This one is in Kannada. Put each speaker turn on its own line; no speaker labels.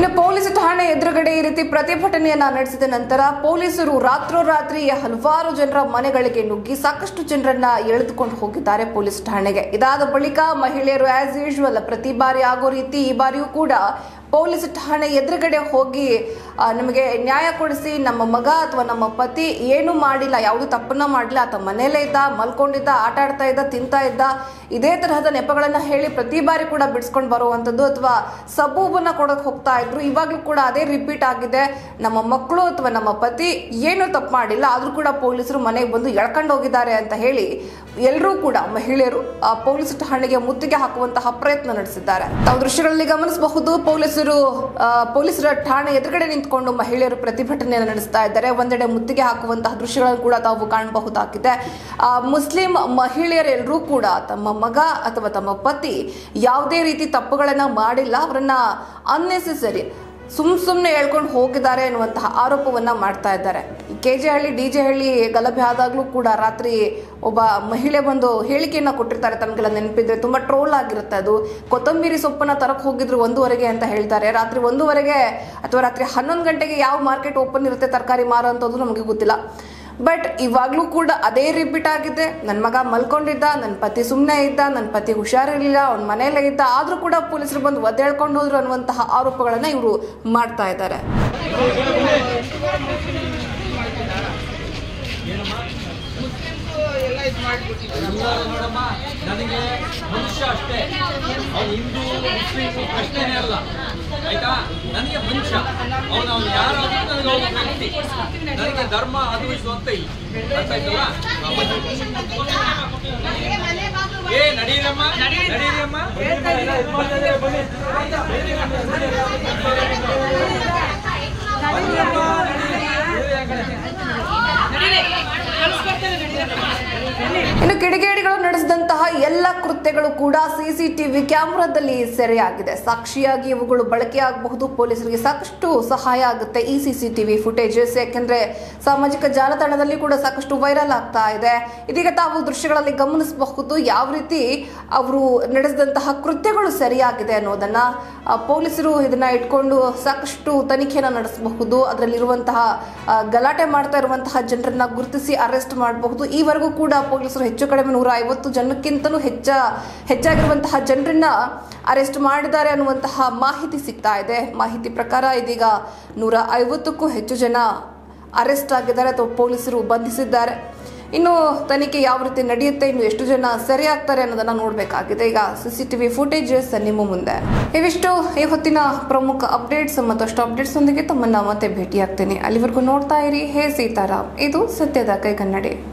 ಇನ್ನು ಪೊಲೀಸ್ ಠಾಣೆ ಎದುರುಗಡೆ ಈ ರೀತಿ ಪ್ರತಿಭಟನೆಯನ್ನ ನಡೆಸಿದ ನಂತರ ಪೊಲೀಸರು ರಾತ್ರೋರಾತ್ರಿ ಹಲವಾರು ಜನರ ಮನೆಗಳಿಗೆ ನುಗ್ಗಿ ಸಾಕಷ್ಟು ಜನರನ್ನ ಎಳೆದುಕೊಂಡು ಹೋಗಿದ್ದಾರೆ ಪೊಲೀಸ್ ಠಾಣೆಗೆ ಇದಾದ ಬಳಿಕ ಮಹಿಳೆಯರು ಆಸ್ ಯೂಶುವಲ್ ಪ್ರತಿ ಬಾರಿ ಆಗೋ ರೀತಿ ಈ ಬಾರಿಯೂ ಕೂಡ ಪೊಲೀಸ್ ಠಾಣೆ ಎದುರುಗಡೆ ಹೋಗಿ ಆ, ನಮಗೆ ನ್ಯಾಯ ಕೊಡಿಸಿ ನಮ್ಮ ಮಗ ಅಥವಾ ನಮ್ಮ ಪತಿ ಏನು ಮಾಡಿಲ್ಲ ಯಾವುದು ತಪ್ಪನ್ನ ಮಾಡಿಲ್ಲ ಆತ ಮನೇಲೇ ಇದ್ದ ಮಲ್ಕೊಂಡಿದ್ದ ಆಟ ಆಡ್ತಾ ಇದ್ದ ತಿಂತಾ ಇದ್ದ ಇದೇ ತರಹದ ನೆಪಗಳನ್ನ ಹೇಳಿ ಪ್ರತಿ ಬಾರಿ ಕೂಡ ಬಿಡಿಸ್ಕೊಂಡು ಬರುವಂಥದ್ದು ಅಥವಾ ಸಬೂಬನ್ನ ಕೊಡೋಕೆ ಹೋಗ್ತಾ ಇದ್ರು ಇವಾಗಲೂ ಕೂಡ ಅದೇ ರಿಪೀಟ್ ಆಗಿದೆ ನಮ್ಮ ಮಕ್ಕಳು ಅಥವಾ ನಮ್ಮ ಪತಿ ಏನು ತಪ್ಪು ಮಾಡಿಲ್ಲ ಆದ್ರೂ ಕೂಡ ಪೊಲೀಸರು ಮನೆಗೆ ಬಂದು ಎಳ್ಕೊಂಡು ಹೋಗಿದ್ದಾರೆ ಅಂತ ಹೇಳಿ ಎಲ್ಲರೂ ಕೂಡ ಮಹಿಳೆಯರು ಆ ಪೊಲೀಸ್ ಠಾಣೆಗೆ ಮುತ್ತಿಗೆ ಹಾಕುವಂತಹ ಪ್ರಯತ್ನ ನಡೆಸಿದ್ದಾರೆ ತಾವು ದೃಶ್ಯಗಳಲ್ಲಿ ಗಮನಿಸಬಹುದು ಪೊಲೀಸರು ಆ, ಪೊಲೀಸರ ಠಾಣೆ ಎದುರುಗಡೆ ನಿಂತ್ಕೊಂಡು ಮಹಿಳೆಯರು ಪ್ರತಿಭಟನೆಯನ್ನು ನಡೆಸ್ತಾ ಇದ್ದಾರೆ ಒಂದೆಡೆ ಮುತ್ತಿಗೆ ಹಾಕುವಂತಹ ದೃಶ್ಯಗಳನ್ನು ಕೂಡ ತಾವು ಕಾಣಬಹುದಾಗಿದೆ ಆ, ಮುಸ್ಲಿಂ ಮಹಿಳೆಯರೆಲ್ಲರೂ ಕೂಡ ತಮ್ಮ ಮಗ ಅಥವಾ ತಮ್ಮ ಪತಿ ಯಾವುದೇ ರೀತಿ ತಪ್ಪುಗಳನ್ನ ಮಾಡಿಲ್ಲ ಅವರನ್ನ ಅನ್ನೆಸೆಸರಿ ಸುಮ್ ಸುಮ್ಮನೆ ಹೇಳ್ಕೊಂಡು ಹೋಗಿದ್ದಾರೆ ಎನ್ನುವಂತಹ ಆರೋಪವನ್ನ ಮಾಡ್ತಾ ಇದ್ದಾರೆ ಕೆ ಜೆ ಹಳ್ಳಿ ಡಿ ಜೆ ಹಳ್ಳಿ ಗಲಭೆ ಆದಾಗಲೂ ಕೂಡ ರಾತ್ರಿ ಒಬ್ಬ ಮಹಿಳೆ ಬಂದು ಹೇಳಿಕೆಯನ್ನ ಕೊಟ್ಟಿರ್ತಾರೆ ತಮಗೆಲ್ಲ ನೆನಪಿದ್ರೆ ತುಂಬಾ ಟ್ರೋಲ್ ಆಗಿರುತ್ತೆ ಅದು ಕೊತ್ತಂಬರಿ ಸೊಪ್ಪನ್ನ ತರಕ್ ಹೋಗಿದ್ರು ಒಂದೂವರೆಗೆ ಅಂತ ಹೇಳ್ತಾರೆ ರಾತ್ರಿ ಒಂದೂವರೆಗೆ ಅಥವಾ ರಾತ್ರಿ ಹನ್ನೊಂದು ಗಂಟೆಗೆ ಯಾವ ಮಾರ್ಕೆಟ್ ಓಪನ್ ಇರುತ್ತೆ ತರಕಾರಿ ಮಾರೋ ಅಂಥದ್ದು ನಮಗೆ ಗೊತ್ತಿಲ್ಲ ಬಟ್ ಇವಾಗಲೂ ಕೂಡ ಅದೇ ರಿಪೀಟ್ ಆಗಿದೆ ನನ್ನ ಮಗ ಮಲ್ಕೊಂಡಿದ್ದ ನನ್ನ ಪತಿ ಸುಮ್ಮನೆ ಇದ್ದ ನನ್ನ ಪತಿ ಹುಷಾರಿರಲಿಲ್ಲ ಅವ್ನ ಮನೆಯಲ್ಲೇ ಇದ್ದ ಆದರೂ ಕೂಡ ಪೊಲೀಸರು ಬಂದು ಒದ್ದೇಳ್ಕೊಂಡು ಹೋದ್ರು ಅನ್ನುವಂತಹ ಆರೋಪಗಳನ್ನು ಇವರು ಮಾಡ್ತಾ ಇದ್ದಾರೆ
ಎಲ್ಲರೂ ನೋಡಮ್ಮ ನನಗೆ ಮನುಷ್ಯ ಅಷ್ಟೇ ಅವ್ನು ಹಿಂದೂ ಮುಸ್ಲಿಂ ಅಷ್ಟೇನೆ ಅಲ್ಲ ಆಯ್ತಾ ನನಗೆ ಮನುಷ್ಯ ಅವನು ಅವನು ಯಾರಾದ್ರೂ ನನಗೆ ಅವನು ವ್ಯಕ್ತಿ ನನಗೆ ಧರ್ಮ ಅದು ಇದು ಅಂತ ಇಲ್ಲ ಅರ್ಥ ಆಯ್ತಲ್ಲ ಏ ನಡೀರಮ್ಮ ನಡೀರಮ್ಮ
ಇನ್ನು ಕಿಡಿಗೇಡಿಗಳು ನಡೆಸಿದಂತಹ ಎಲ್ಲ ಕೃತ್ಯಗಳು ಕೂಡ ಸಿಸಿಟಿವಿ ಕ್ಯಾಮೆರಾದಲ್ಲಿ ಸೆರೆಯಾಗಿದೆ ಸಾಕ್ಷಿಯಾಗಿ ಇವುಗಳು ಬಳಕೆಯಾಗಬಹುದು ಪೊಲೀಸರಿಗೆ ಸಾಕಷ್ಟು ಸಹಾಯ ಆಗುತ್ತೆ ಈ ಸಿಸಿಟಿವಿ ಫುಟೇಜಸ್ ಯಾಕೆಂದ್ರೆ ಸಾಮಾಜಿಕ ಜಾಲತಾಣದಲ್ಲಿ ಕೂಡ ಸಾಕಷ್ಟು ವೈರಲ್ ಆಗ್ತಾ ಇದೆ ಇದೀಗ ತಾವು ದೃಶ್ಯಗಳಲ್ಲಿ ಗಮನಿಸಬಹುದು ಯಾವ ರೀತಿ ಅವರು ನಡೆಸಿದಂತಹ ಕೃತ್ಯಗಳು ಸರಿಯಾಗಿದೆ ಅನ್ನೋದನ್ನ ಆ, ಪೊಲೀಸರು ಇದನ್ನ ಇಟ್ಕೊಂಡು ಸಾಕಷ್ಟು ತನಿಖೆಯನ್ನು ನಡೆಸಬಹುದು ಅದರಲ್ಲಿರುವಂತಹ ಆ, ಗಲಾಟೆ ಮಾಡ್ತಾ ಇರುವಂತಹ ಜನರನ್ನ ಗುರುತಿಸಿ ಅರೆಸ್ಟ್ ಮಾಡಬಹುದು ಈವರೆಗೂ ಕೂಡ ಪೊಲೀಸರು ಹೆಚ್ಚು ಕಡಿಮೆ ನೂರ ಐವತ್ತು ಜನಕ್ಕಿಂತಲೂ ಹೆಚ್ಚ ಹೆಚ್ಚಾಗಿರುವಂತಹ ಜನರನ್ನ ಅರೆಸ್ಟ್ ಮಾಡಿದ್ದಾರೆ ಅನ್ನುವಂತಹ ಮಾಹಿತಿ ಸಿಗ್ತಾ ಇದೆ ಮಾಹಿತಿ ಪ್ರಕಾರ ಇದೀಗ ನೂರ ಐವತ್ತಕ್ಕೂ ಹೆಚ್ಚು ಜನ ಅರೆಸ್ಟ್ ಆಗಿದ್ದಾರೆ ಅಥವಾ ಪೊಲೀಸರು ಬಂಧಿಸಿದ್ದಾರೆ ಇನ್ನು ತನಿಖೆ ಯಾವ ರೀತಿ ನಡೆಯುತ್ತೆ ಇನ್ನು ಎಷ್ಟು ಜನ ಸರಿ ಆಗ್ತಾರೆ ಅನ್ನೋದನ್ನ ನೋಡಬೇಕಾಗಿದೆ ಈಗ ಸಿಸಿಟಿವಿ ಫುಟೇಜಸ್ ನಿಮ್ಮ ಮುಂದೆ ಇವಿಷ್ಟು ಈ ಹೊತ್ತಿನ ಪ್ರಮುಖ ಅಪ್ಡೇಟ್ಸ್ ಮತ್ತಷ್ಟು ಅಪ್ಡೇಟ್ಸ್ ಒಂದಿಗೆ ತಮ್ಮನ್ನ ಮತ್ತೆ ಭೇಟಿಯಾಗ್ತೇನೆ ಅಲ್ಲಿವರೆಗೂ ನೋಡ್ತಾ ಇರಿ ಹೇ ಸೀತಾರಾಮ್ ಇದು ಸತ್ಯದ ಕೈಗನ್ನಡಿ